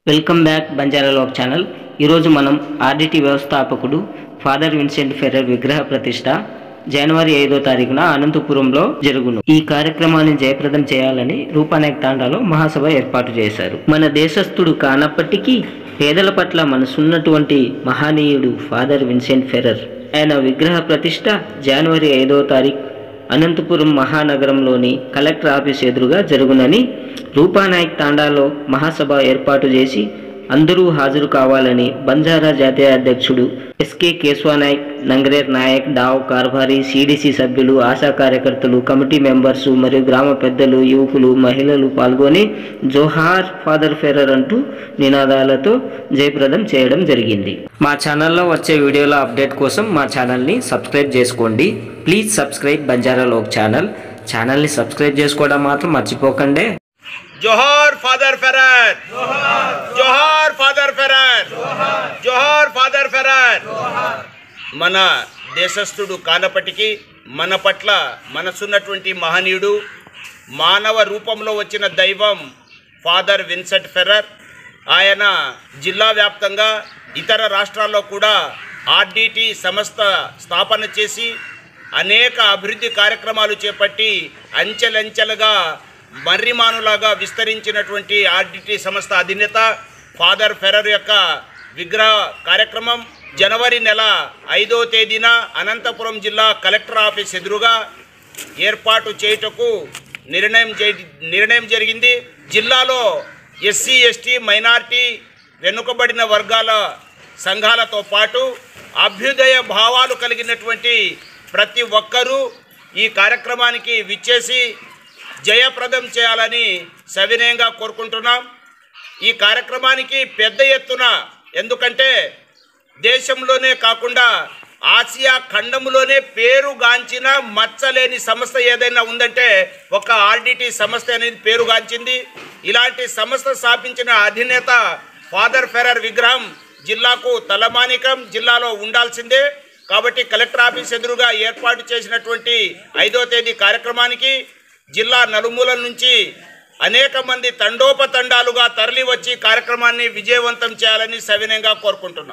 welcome back Banjara Lok channel ఈరోజు మనం RDT వ్యవస్థాపకుడు ఫాదర్ విన్సెంట్ ఫెర్రర్ విగ్రహ ప్రతిష్ట జనవరి ఐదో తారీఖున అనంతపురంలో జరుగును ఈ కార్యక్రమాన్ని జయప్రదం చేయాలని రూపానాయక్ తాండాలో మహాసభ ఏర్పాటు చేశారు మన దేశస్థుడు కానప్పటికీ పేదల పట్ల మనసున్నటువంటి మహనీయుడు ఫాదర్ విన్సెంట్ ఫెర్రర్ ఆయన విగ్రహ ప్రతిష్ట జనవరి ఐదో తారీఖు అనంతపురం మహానగరంలోని కలెక్టర్ ఆఫీస్ ఎదురుగా జరుగునని రూపానాయక్ తాండాలో మహాసభ ఏర్పాటు చేసి అందరూ హాజరు కావాలని బంజారా జాతీయ అధ్యక్షుడు ఎస్కే కేశవానాయక్ నంగరేర్ నాయక్ డావ్ కార్భారి సిడిసి సభ్యులు ఆశా కార్యకర్తలు కమిటీ మెంబర్స్ మరియు గ్రామ పెద్దలు యువకులు మహిళలు పాల్గొని జోహార్ ఫాదర్ ఫెరర్ అంటూ నినాదాలతో జయప్రదం చేయడం జరిగింది మా ఛానల్లో వచ్చే వీడియోల అప్డేట్ కోసం మా ఛానల్ని సబ్స్క్రైబ్ చేసుకోండి please subscribe Banjara Lok channel ఛానల్ని సబ్స్క్రైబ్ చేసుకోవడం మాత్రం మర్చిపోకండి జోహార్ ఫాదర్ ఫెరర్ జోహార్ ఫాదర్ ఫెరర్ జోహార్ ఫాదర్ ఫెరర్ మన దేశస్థుడు కానప్పటికీ మన పట్ల మనసున్నటువంటి మహనీయుడు మానవ రూపంలో వచ్చిన దైవం ఫాదర్ విన్సెంట్ ఫెరర్ ఆయన జిల్లా వ్యాప్తంగా ఇతర రాష్ట్రాల్లో కూడా ఆర్డిటి సంస్థ స్థాపన చేసి అనేక అభివృద్ధి కార్యక్రమాలు చేపట్టి అంచెలంచెలుగా మర్రిమానులాగా విస్తరించినటువంటి ఆర్డిటి సంస్థ అధినేత ఫాదర్ ఫెరర్ యొక్క విగ్రహ కార్యక్రమం జనవరి నెల ఐదో తేదీన అనంతపురం జిల్లా కలెక్టర్ ఆఫీస్ ఎదురుగా ఏర్పాటు చేయుటకు నిర్ణయం చే నిర్ణయం జరిగింది జిల్లాలో ఎస్సీ ఎస్టీ మైనార్టీ వెనుకబడిన వర్గాల సంఘాలతో పాటు అభ్యుదయ భావాలు కలిగినటువంటి ప్రతి ఒక్కరూ ఈ కార్యక్రమానికి విచ్చేసి జయప్రదం చేయాలని సవినయంగా కోరుకుంటున్నాం ఈ కార్యక్రమానికి పెద్ద ఎత్తున ఎందుకంటే దేశంలోనే కాకుండా ఆసియా ఖండంలోనే పేరుగాంచిన మచ్చలేని సంస్థ ఏదైనా ఉందంటే ఒక ఆర్డిటి సంస్థ అనేది పేరుగాంచింది ఇలాంటి సంస్థ స్థాపించిన అధినేత ఫాదర్ ఫెరర్ విగ్రహం జిల్లాకు తలమానికం జిల్లాలో ఉండాల్సిందే కాబట్టి కలెక్టర్ ఆఫీస్ ఎదురుగా ఏర్పాటు చేసినటువంటి ఐదో తేదీ కార్యక్రమానికి జిల్లా నలుమూలల నుంచి అనేక మంది తండోపతండాలుగా తరలి వచ్చి కార్యక్రమాన్ని విజయవంతం చేయాలని సవినయంగా కోరుకుంటున్నాం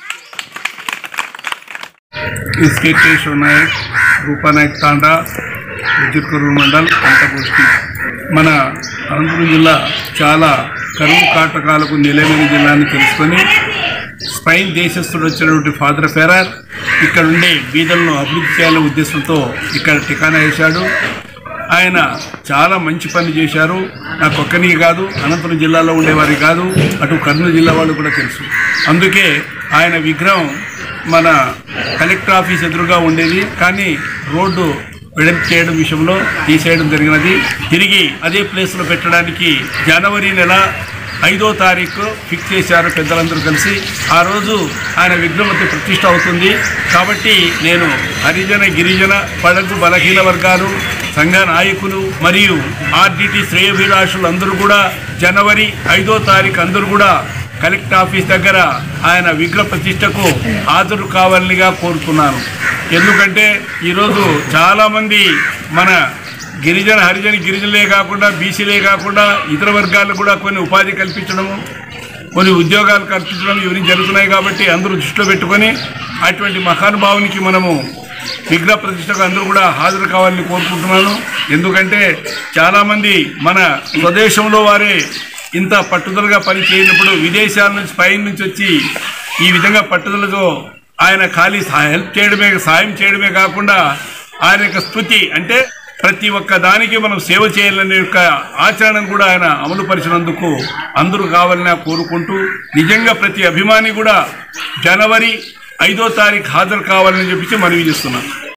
ఎస్కే కేశవ్ నాయక్ రూపానాయక్ తాండా విద్యుత్కరూరు మండల్ అంతగోష్ఠి మన అనంతపురం జిల్లా చాలా కరువు కాటకాలకు నిలమైన జిల్లా అని తెలుసుకొని స్పెయిన్ దేశస్థుడు వచ్చినటువంటి ఫాదర్ ఫెరార్ ఇక్కడ ఉండే బీదలను అభివృద్ధి చేయాలనే ఉద్దేశంతో ఇక్కడ టికానా వేశాడు ఆయన చాలా మంచి పని చేశారు నాకు ఒక్కనికి కాదు అనంతపురం జిల్లాలో ఉండేవారి కాదు అటు కర్నూలు జిల్లా వాళ్ళు కూడా తెలుసు అందుకే ఆయన విగ్రహం మన కలెక్టర్ ఆఫీస్ ఎదురుగా ఉండేది కానీ రోడ్డు వెడల్పు చేయడం విషయంలో తీసేయడం జరిగినది తిరిగి అదే ప్లేస్లో పెట్టడానికి జనవరి నెల ఐదో తారీఖు ఫిక్స్ చేశారు పెద్దలందరూ కలిసి ఆ రోజు ఆయన విగ్రహం ప్రతిష్ట అవుతుంది కాబట్టి నేను హరిజన గిరిజన పడగు బలహీన వర్గాలు సంఘ నాయకులు మరియు ఆర్డిటి శ్రేయభిలాషులు అందరూ కూడా జనవరి ఐదో తారీఖు అందరూ కూడా కలెక్టర్ ఆఫీస్ దగ్గర ఆయన విగ్రహ ప్రతిష్టకు హాజరు కావాలనిగా కోరుతున్నాను ఎందుకంటే ఈరోజు చాలామంది మన గిరిజన హరిజన గిరిజనులే కాకుండా బీసీలే కాకుండా ఇతర వర్గాలకు కూడా కొన్ని ఉపాధి కల్పించడము కొన్ని ఉద్యోగాలు కల్పించడం ఇవన్నీ జరుగుతున్నాయి కాబట్టి అందరూ దృష్టిలో పెట్టుకొని అటువంటి మహానుభావునికి మనము విగ్రహ ప్రతిష్టకు అందరూ కూడా హాజరు కావాలని కోరుకుంటున్నాను ఎందుకంటే చాలామంది మన స్వదేశంలో వారే ఇంత పట్టుదలగా పని చేయనప్పుడు విదేశాల నుంచి పైన నుంచి వచ్చి ఈ విధంగా పట్టుదలతో ఆయన ఖాళీ సహా- హెల్ప్ చేయడమే సాయం చేయడమే కాకుండా ఆయన యొక్క స్థుతి అంటే ప్రతి ఒక్క దానికి మనం సేవ చేయాలనే యొక్క ఆచరణను కూడా ఆయన అమలు పరిచినందుకు అందరూ కావాలని కోరుకుంటూ నిజంగా ప్రతి అభిమాని కూడా జనవరి ఐదో తారీఖు హాజరు కావాలని చెప్పి మనవి చేస్తున్నాను